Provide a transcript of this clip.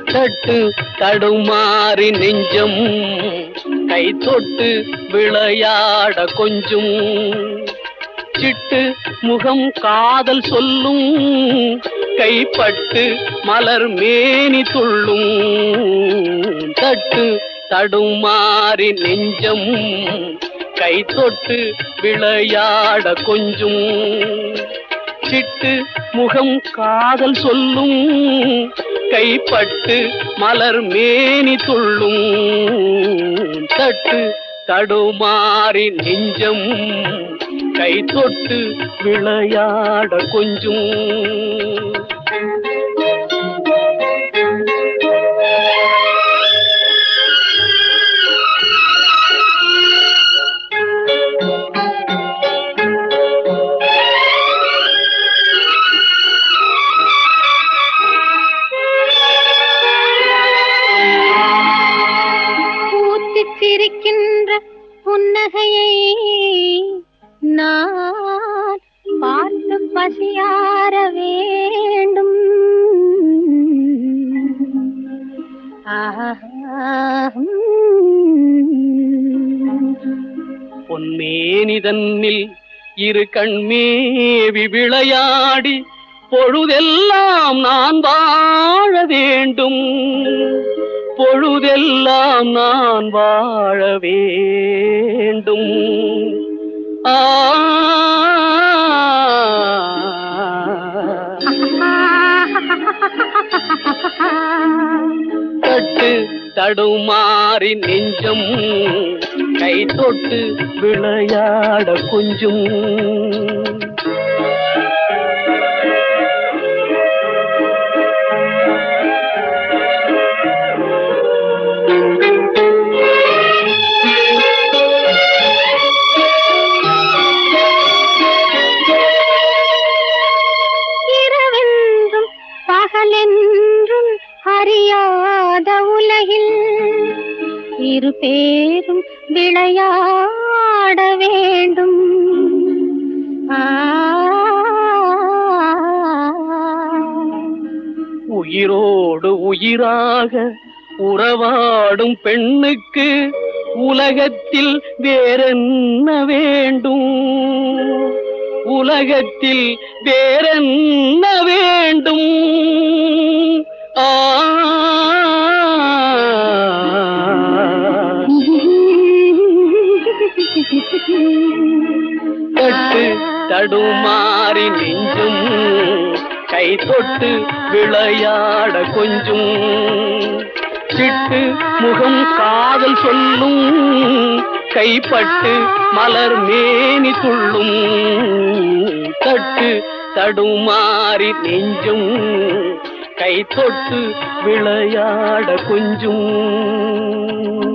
தட்டு தடுமாறி நெஞ்சம் கை தொட்டு விளையாட கொஞ்சும் சிட்டு முகம் காதல் சொல்லும் கைப்பட்டு மலர் மேனி துள்ளும் தட்டு தடுமாறி நெஞ்சம் கை தொட்டு விளையாட கொஞ்சும் சிட்டு முகம் காதல் சொல்லும் கைப்பட்டு மலர் மேனி துள்ளும் தட்டு தடுமாறி நெஞ்சம் கை தொட்டு விளையாட கொஞ்சும் பூத்துச் சிரிக்கின்ற புன்னகையை நான் பார்த்து பசியார வேண்டும் ஆஹா, உம். பொன்மேனிதன்னில் இரு கண்மேவி விளையாடி பொழுதெல்லாம் நான் வாழ வேண்டும் பொழுதெல்லாம் நான் வாழ வேண்டும் ஆ தட்டு தடுமாறி நெஞ்சம் கை தொட்டு விளையாட கொஞ்சும் இரவென்றும் பகலென்றும் அறியாத உலகில் இரு பேரும் விளையாட வேண்டும் ஆ உயிரோடு உயிராக உறவாடும் பெண்ணுக்கு உலகத்தில் வேறென்ன வேண்டும் உலகத்தில் வேறென்ன வேண்டும் ஆ தட்டு தடுமாறி நெஞ்சும் கை தொட்டு விளையாட கொஞ்சும் சிட்டு முகம் காதல் சொல்லும் கைப்பட்டு மலர் மேனி துள்ளும் தட்டு தடுமாறி நெஞ்சும் கை தொட்டு விளையாட கொஞ்சும்